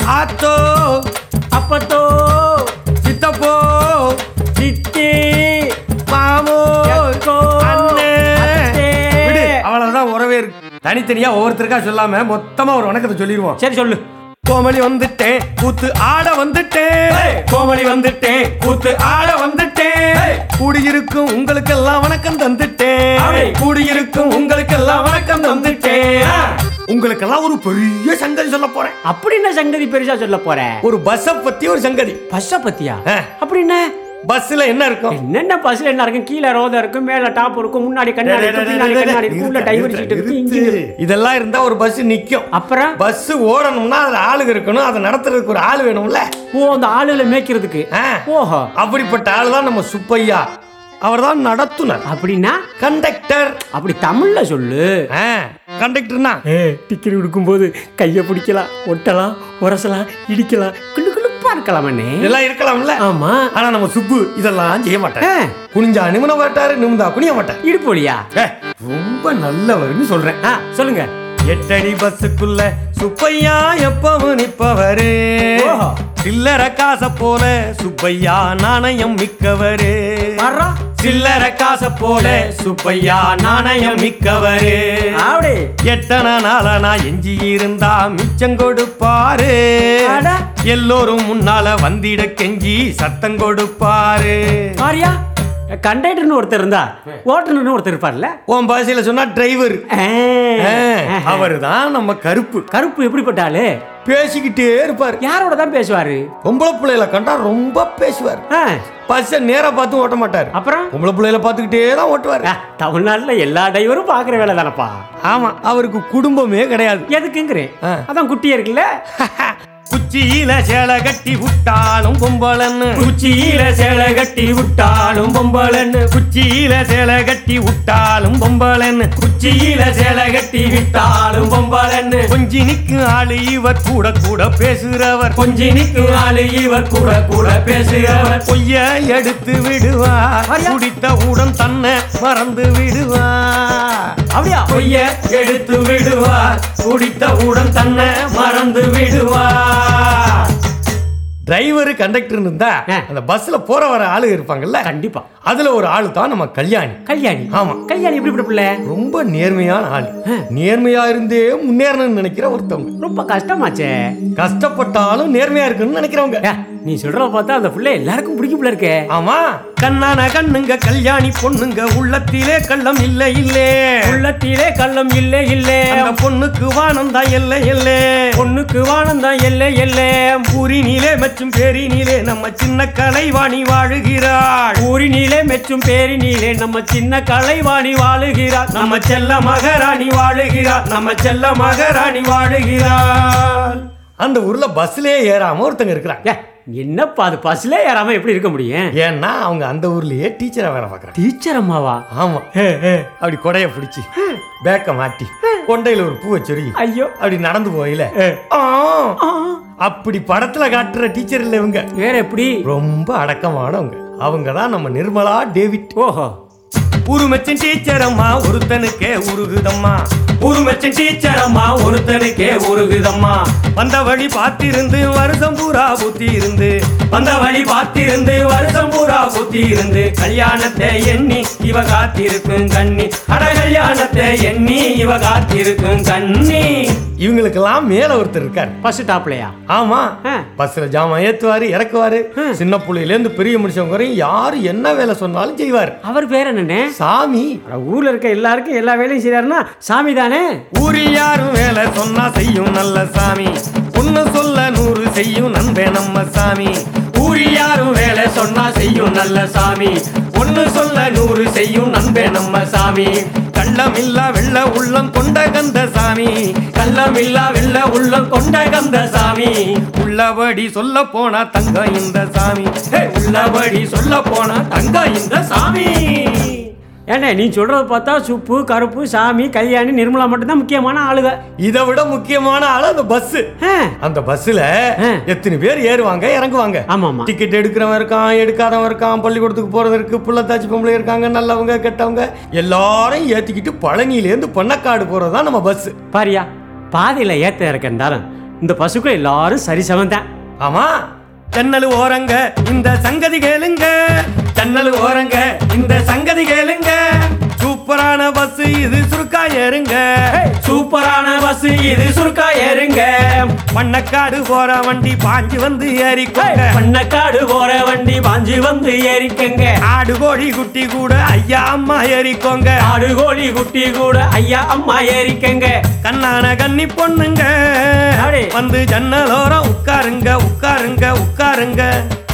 ஆத்தோ அப்பத்தோ சித்தப்போ சித்தி மாமோ எக்கோ, அண்ணே அத்தே. விடு அவ்வளவுதான் உறவே இருக்கு தனித்தனியா ஒவ்வொருத்தருக்கா சொல்லாம மொத்தமா ஒரு வணக்கத்தை சொல்லிடுவோம் சரி சொல்லு கோமளி வந்துட்டேன் கூத்து ஆட வந்துட்டேன் கோமளி வந்துட்டேன் கூத்து ஆட வந்துட்டேன் கூடியிருக்கும் உங்களுக்கெல்லாம் வணக்கம் தந்துட்டேன் அப்படி. கூடியிருக்கும் உங்களுக்கெல்லாம் வணக்கம் தந்துட்டேன் உங்களுக்கெல்லாம் ஒரு பெரிய சங்கதி சொல்ல போறேன் அப்படி என்ன சங்கதி பெருசா சொல்ல போற ஒரு பஸ்ஸ பத்தி ஒரு சங்கதி பஸ்ஸ பத்தியா ஆ. அப்படி என்ன பஸ்ல என்ன இருக்கும் என்னென்ன பஸ்ல என்ன இருக்கும் கீழே ரோதம் இருக்கும் மேல டாப் இருக்கும் முன்னாடி கண்ணாடி இருக்கும் பின்னாடி கண்ணாடி இருக்கும் உள்ள டிரைவர் சீட் இருக்கு இன்ஜின் இருக்கு இதெல்லாம் இருந்தா ஒரு பஸ் நிக்கும் அப்புறம் பஸ் ஓடணும்னா அதுல ஆளுங்க இருக்கணும் அதை நடத்துறதுக்கு ஒரு ஆள் வேணும்ல ஓ அந்த ஆளுகளை மேய்க்கிறதுக்கு ஆ. ஓஹோ அப்படிப்பட்ட ஆள் தான் நம்ம சுப்பையா அவர்தான் நடத்துனர் அப்படின்னா கண்டக்டர் அப்படி தமிழ்ல சொல்லு கண்டக்டர்னா டிக்கெட் கொடுக்கும்போது கையை பிடிக்கலாம் ஒட்டலாம் உரசலாம் இடிக்கலாம் கிளு கிளுப்பா இருக்கலாமண்ணே இதெல்லாம் இருக்கலாம்ல ஆமா ஆனா நம்ம சுப்பு இதெல்லாம் செய்ய மாட்டார் ஆ, குனிஞ்சா நிமிட மாட்டாரு நிமிந்தா குனிய மாட்டார் இடுப்பு வழியா ஏ, ரொம்ப நல்லவர்னு சொல்றேன் ஆ, சொல்லுங்க எட்டடி பஸ்ஸுக்குள்ள சுப்பையா எப்பவும் நிப்பவரு ஓஹோ. சில்லற காச போல சுப்பையா நாணயம் மிக்கவரு வர்றா சில்லற காச போல சுப்பையா நாணயம் மிக்கவரு அப்படி எத்தனை நாளா நான் எஞ்சி இருந்தா மிச்சம் கொடுப்பாரு அட. எல்லோரும் முன்னால வந்திட கெஞ்சி சத்தம் கொடுப்பாரு பாரியா கண்டக்டர்னு ஒருத்தர் இருந்தா ஓட்டுநர்னு ஒருத்தர் இருப்பார்ல உன் பாஷையில சொன்னா டிரைவர் ஆ, அவரு தான் நம்ம கருப்பு கருப்பு எப்படிப்பட்ட ஆளு பேசிக்கிட்டே இருப்பாரு யாரோட தான் பேசுவாரு பொம்பளை பிள்ளைகளை கண்டா ரொம்ப பேசுவார் ஆ, பஸ்ஸை நேரா பார்த்து ஓட்ட மாட்டார் அப்புறம் பொம்பளை பிள்ளைகளை பார்த்துக்கிட்டே தான் ஓட்டுவார் ஆ, தமிழ்நாட்டுல எல்லா டிரைவரும் பாக்குற வேலை தானப்பா ஆமா அவருக்கு குடும்பமே கிடையாது எதுக்குங்கிறேன் ஆ. அதான் குட்டியா இருக்குல்ல குச்சியில சேலை கட்டி விட்டாலும் பொம்பளன்னு குச்சியில சேலை கட்டி விட்டாலும் பொம்பளன்னு குச்சியில சேலை கட்டி விட்டாலும் பொம்பளன்னு குச்சியில சேலை கட்டி விட்டாலும் பொம்பளன்னு கொஞ்சி நிக்கு ஆளு இவர் கூட கூட பேசுறவர் கொஞ்சி நிக்கும் ஆளு இவர் கூட கூட பேசுகிறவர் பொய்ய எடுத்து விடுவார் ஐயா. குடித்தவுடன் தன்னை மறந்து விடுவார் அப்படியா பொய்ய எடுத்து விடுவார் குடித்தவுடன் தன்னை மறந்து விடுவார் டிரைவர் கண்டக்டர் இருந்தா ஆ. அந்த பஸ்ல போற வர ஆளு இருப்பாங்கல்ல கண்டிப்பா அதுல ஒரு ஆளு தான் நம்ம கல்யாணி கல்யாணி ஆமா. கல்யாணி எப்படிப்பட்ட பிள்ளை ரொம்ப நேர்மையான ஆள் நேர்மையா இருந்தே முன்னேறணும்னு நினைக்கிற ஒருத்தவங்க ரொம்ப கஷ்டமாச்சே கஷ்டப்பட்டாலும் நேர்மையா இருக்குன்னு நினைக்கிறவங்க ஏ, நீ சொல்றத பார்த்தா அந்த பிள்ளை எல்லாருக்கும் பிடிக்கும் பிள்ளை இருக்கே ஆமா கண்ணான கண்ணுங்க கல்யாணி பொண்ணுங்க உள்ளத்திலே கள்ளம் இல்ல இல்லே உள்ளத்திலே கள்ளம் இல்லை இல்லை அந்த பொண்ணுக்கு வானந்தா இல்ல இல்லே பொண்ணுக்கு வானந்தான் எல்லை எல்லை ஊரினிலே மற்றும் பேரினிலே நம்ம சின்ன கலைவாணி வாழுகிறாள் ஊரினிலே மெச்சும் பேரினிலே நம்ம சின்ன கலைவாணி வாழுகிறார் நம்ம செல்ல மகாராணி வாழுகிறாள் நம்ம செல்ல மகாராணி வாழுகிறாள் அந்த ஊர்ல பஸ்லயே ஏறாம ஒருத்தங்க இருக்கிறாங்க ஏ, என்னப்பா அது பஸ்ல ஏறாம எப்படி இருக்க முடியும் ஏன்னா அவங்க அந்த ஊர்லயே டீச்சரா வேலை பார்க்கறாங்க டீச்சர் அம்மாவா ஆமா அப்படி கொடைய பிடிச்சி பேக்க மாட்டி கொண்டையில ஒரு பூவை சொருகி ஐயோ அப்படி நடந்து போயில ஆ, ஆ, அப்படி படத்துல காட்டுற டீச்சர் இல்ல இவங்க வேற எப்படி ரொம்ப அடக்கமானவங்க அவங்க தான் நம்ம நிர்மலா டேவிட் ஓஹோ உருமச்சன் டீச்சர் அம்மா ஒருத்தனுக்கே உருகுதம்மா உருமச்சன் டீச்சர் அம்மா ஒருத்தனுக்கே உருகுதம்மா வந்த வழி பார்த்திருந்து வருஷம் பூரா புத்தி இருந்து வந்த வழி பார்த்திருந்து வருஷம் பூரா புத்தி இருந்து கல்யாணத்தை எண்ணி இவ காத்திருக்கும் கண்ணி அட கல்யாணத்தை எண்ணி இவ காத்திருக்கும் கண்ணி இவங்களுக்கெல்லாம் மேல ஒருத்தர் இருக்காரு பஸ் டாப்லையா ஆமா ஆ. பஸ்ல ஜாமான் ஏத்துவாரு இறக்குவாரு சின்ன புள்ளையில இருந்து பெரிய மனுஷங்க வரையும் யாரு என்ன வேலை சொன்னாலும் செய்வார் அவர் பேர் என்னண்ணே சாமி அட, ஊர்ல இருக்க எல்லாருக்கும் எல்லா வேலையும் செய்யறாருன்னா சாமி தானே ஊரில் யாரும் வேலை சொன்னா செய்யும் நல்ல சாமி ஒண்ணு சொல்ல நூறு செய்யும் நண்பே நம்ம சாமி ஊரில் யாரும் வேலை சொன்னா செய்யும் நல்ல சாமி ஒண்ணு சொல்ல நூறு செய்யும் நண்பே நம்ம சாமி கள்ளமில்லா வெள்ள உள்ளம் கொண்ட கந்த சாமி கள்ளமில்லா வெள்ள உள்ளம் கொண்ட கந்த சாமி உள்ளபடி சொல்ல போனா தங்க இந்த சாமி ஹே, உள்ளபடி சொல்ல போனா தங்க இந்த சாமி ஏண்ணே நீ சொல்றத பார்த்தா சுப்பு கருப்பு சாமி கல்யாணி நிர்மலா மட்டும்தான் முக்கியமான ஆளுக இதை விட முக்கியமான ஆளு அந்த பஸ் ஆ, அந்த பஸ்ல ஆ. எத்தனை பேர் ஏறுவாங்க இறங்குவாங்க ஆமா ஆமா டிக்கெட் எடுக்கிறவன் இருக்கான் எடுக்காதவன் இருக்கான் பள்ளிக்கூடத்துக்கு போறது இருக்கு புள்ளத்தாச்சி பொம்பளை இருக்காங்க நல்லவங்க கெட்டவங்க எல்லாரையும் ஏத்திக்கிட்டு பழனியிலேருந்து பொன்னக்காடு போறது தான் நம்ம பஸ் பாரியா பாதையில ஏத்த இறக்க இருந்தாலும் இந்த பசுக்கள் எல்லாரும் சரிசமம் தான் ஆமா ஜன்னல் ஓரங்க இந்த சங்கதி கேளுங்க ஜன்னல் ஓரங்க இந்த சங்கதி கேளுங்க சூப்பரான பஸ் இது சுருக்கா ஏறுங்க சூப்பரான பஸ் இது சுருக்கா ஏறுங்க பண்ணக்காடு போற வண்டி பாஞ்சு வந்து ஏறிக்கோங்க பண்ணக்காடு போற வண்டி பாஞ்சு வந்து ஏறிக்கங்க ஆடு கோழி குட்டி கூட ஐயா அம்மா ஏறிக்கோங்க ஆடு கோழி குட்டி கூட ஐயா அம்மா ஏறிக்கங்க கண்ணான கன்னி பொண்ணுங்க அடே. வந்து ஜன்னலோரம் உட்காருங்க உட்காருங்க உட்காருங்க